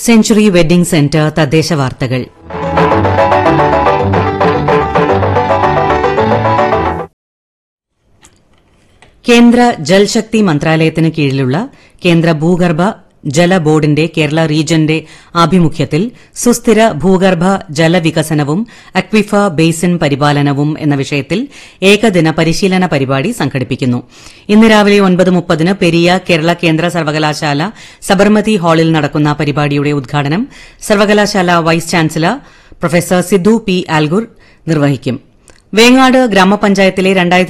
century wedding centre തദ്ദേശ വാർത്തകൾ കേന്ദ്ര ജൽശക്തി മന്ത്രാലയത്തിന് കീഴിലുള്ള കേന്ദ്ര ഭൂഗർഭ ജല ബോർഡിന്റെ കേരള റീജന്റെ ആഭിമുഖ്യത്തിൽ സുസ്ഥിര ഭൂഗർഭ ജലവികസനവും അക്വിഫ ബേസിൻ പരിപാലനവും എന്ന വിഷയത്തിൽ ഏകദിന പരിശീലന പരിപാടി സംഘടിപ്പിക്കുന്നു ഇന്ന് രാവിലെ ഒൻപത് മുപ്പതിന് പെരിയ കേരള കേന്ദ്ര സർവകലാശാല സബർമതി ഹാളിൽ നടക്കുന്ന പരിപാടിയുടെ ഉദ്ഘാടനം സർവകലാശാല vice chancellor professor Sidhu P Algur നിർവഹിക്കും വേങ്ങാട് ഗ്രാമപഞ്ചായത്തിലെ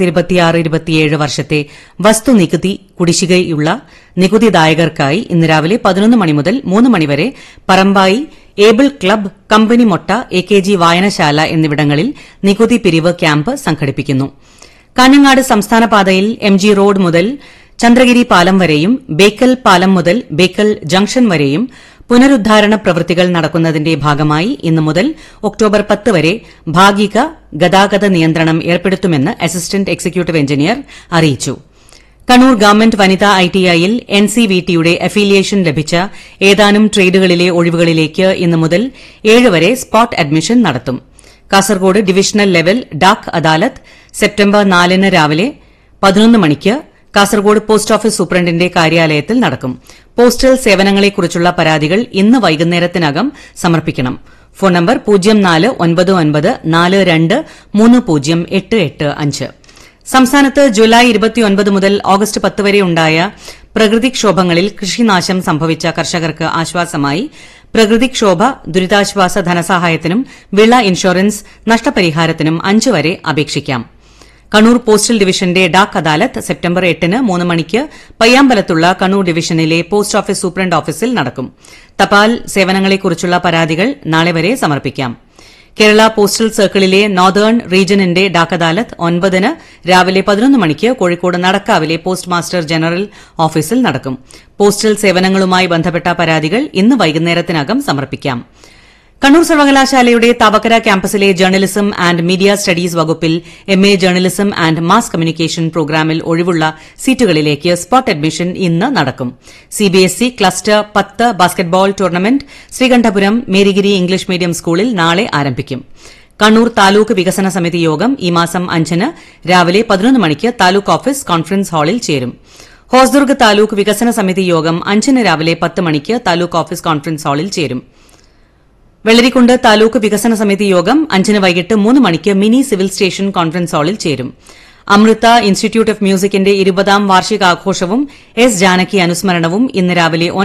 വർഷത്തെ വസ്തുനികുതി കുടിശ്ശികയുള്ള നികുതിദായകർക്കായി ഇന്ന് രാവിലെ പതിനൊന്ന് മണി മുതൽ മൂന്ന് മണിവരെ പറമ്പായി ഏബിൾ ക്ലബ് കമ്പനി മൊട്ട എ കെ ജി വായനശാല എന്നിവിടങ്ങളിൽ നികുതി പിരിവ് ക്യാമ്പ് സംഘടിപ്പിക്കുന്നു കാഞ്ഞങ്ങാട് സംസ്ഥാന പാതയിൽ എം ജി റോഡ് മുതൽ ചന്ദ്രഗിരി പാലം വരെയും ബേക്കൽ പാലം മുതൽ ബേക്കൽ ജംഗ്ഷൻ വരെയും പുനരുദ്ധാരണ പ്രവൃത്തികൾ നടക്കുന്നതിന്റെ ഭാഗമായി ഇന്നു മുതൽ ഒക്ടോബർ പത്ത് വരെ ഭാഗിക ഗതാഗത നിയന്ത്രണം ഏർപ്പെടുത്തുമെന്ന് അസിസ്റ്റന്റ് എക്സിക്യൂട്ടീവ് എഞ്ചിനീയർ അറിയിച്ചു കണ്ണൂർ ഗവൺമെന്റ് വനിതാ ഐടിഐയിൽ എൻസിവിടിയുടെ അഫിലിയേഷൻ ലഭിച്ച ഏതാനും ട്രേഡുകളിലെ ഒഴിവുകളിലേക്ക് ഇന്നു മുതൽ ഏഴ് വരെ സ്പോട്ട് അഡ്മിഷൻ നടത്തും Kasaragod divisional level Dak Adalat September നാലിന് രാവിലെ പതിനൊന്ന് മണിക്ക് കാസർകോട് പോസ്റ്റ് ഓഫീസ് സൂപ്രണ്ടിന്റെ കാര്യാലയത്തിൽ നടക്കും പോസ്റ്റൽ സേവനങ്ങളെക്കുറിച്ചുള്ള പരാതികൾ ഇന്ന് വൈകുന്നേരത്തിനകം സമർപ്പിക്കണം ഫോൺ നമ്പർ പൂജ്യം നാല് ഒൻപത് ഒൻപത് നാല് രണ്ട് മൂന്ന് പൂജ്യം എട്ട് എട്ട് അഞ്ച് സംസ്ഥാനത്ത് ജൂലൈ ഇരുപത്തിയൊൻപത് മുതൽ ഓഗസ്റ്റ് പത്ത് വരെ ഉണ്ടായ പ്രകൃതിക്ഷോഭങ്ങളിൽ കൃഷിനാശം സംഭവിച്ച കർഷകർക്ക് ആശ്വാസമായി പ്രകൃതിക്ഷോഭ ദുരിതാശ്വാസ ധനസഹായത്തിനും വിള ഇൻഷുറൻസ് നഷ്ടപരിഹാരത്തിനും അഞ്ച് വരെ അപേക്ഷിക്കാം കണ്ണൂർ പോസ്റ്റൽ ഡിവിഷന്റെ ഡാക് അദാലത്ത് സെപ്റ്റംബർ എട്ടിന് മൂന്ന് മണിക്ക് പയ്യാമ്പലത്തുള്ള കണ്ണൂർ ഡിവിഷനിലെ പോസ്റ്റ് ഓഫീസ് സൂപ്രണ്ട് ഓഫീസിൽ നടക്കും തപാൽ സേവനങ്ങളെക്കുറിച്ചുള്ള പരാതികൾ നാളെ വരെ സമർപ്പിക്കാം കേരള പോസ്റ്റൽ സർക്കിളിലെ നോർത്തേൺ റീജിയനിന്റെ ഡാക് അദാലത്ത് ഒൻപതിന് രാവിലെ പതിനൊന്ന് മണിക്ക് കോഴിക്കോട് നടക്കാവിലെ പോസ്റ്റ് മാസ്റ്റർ ജനറൽ ഓഫീസിൽ നടക്കും പോസ്റ്റൽ സേവനങ്ങളുമായി ബന്ധപ്പെട്ട പരാതികൾ ഇന്ന് വൈകുന്നേരത്തിനകം സമർപ്പിക്കാം കണ്ണൂർ സർവകലാശാലയുടെ താവക്കര ക്യാമ്പസിലെ ജേർണലിസം ആൻഡ് മീഡിയ സ്റ്റഡീസ് വകുപ്പിൽ M A journalism and mass communication പ്രോഗ്രാമിൽ ഒഴിവുള്ള സീറ്റുകളിലേക്ക് സ്പോട്ട് അഡ്മിഷൻ ഇന്ന് നടക്കും സിബിഎസ്ഇ ക്ലസ്റ്റർ പത്ത് basketball tournament Sreekandapuram Marygiri English medium സ്കൂളിൽ നാളെ ആരംഭിക്കും കണ്ണൂർ താലൂക്ക് വികസന സമിതി യോഗം ഈ മാസം അഞ്ചിന് രാവിലെ പതിനൊന്ന് മണിക്ക് താലൂക്ക് ഓഫീസ് കോൺഫറൻസ് ഹാളിൽ ചേരും ഹോസ്ദുർഗ് താലൂക്ക് വികസന സമിതി യോഗം അഞ്ചിന് രാവിലെ പത്ത് മണിക്ക് താലൂക്ക് ഓഫീസ് കോൺഫറൻസ് ഹാളിൽ ചേരും വെള്ളരിക്കുണ്ട് താലൂക്ക് വികസന സമിതി യോഗം അഞ്ചിന് വൈകിട്ട് മൂന്ന് മണിക്ക് മിനി സിവിൽ സ്റ്റേഷൻ കോൺഫറൻസ് ഹാളിൽ ചേരും അമൃത ഇൻസ്റ്റിറ്റ്യൂട്ട് ഓഫ് മ്യൂസിക്കിന്റെ ഇരുപതാം വാർഷികാഘോഷവും എസ് ജാനകി അനുസ്മരണവും ഇന്ന് രാവിലെ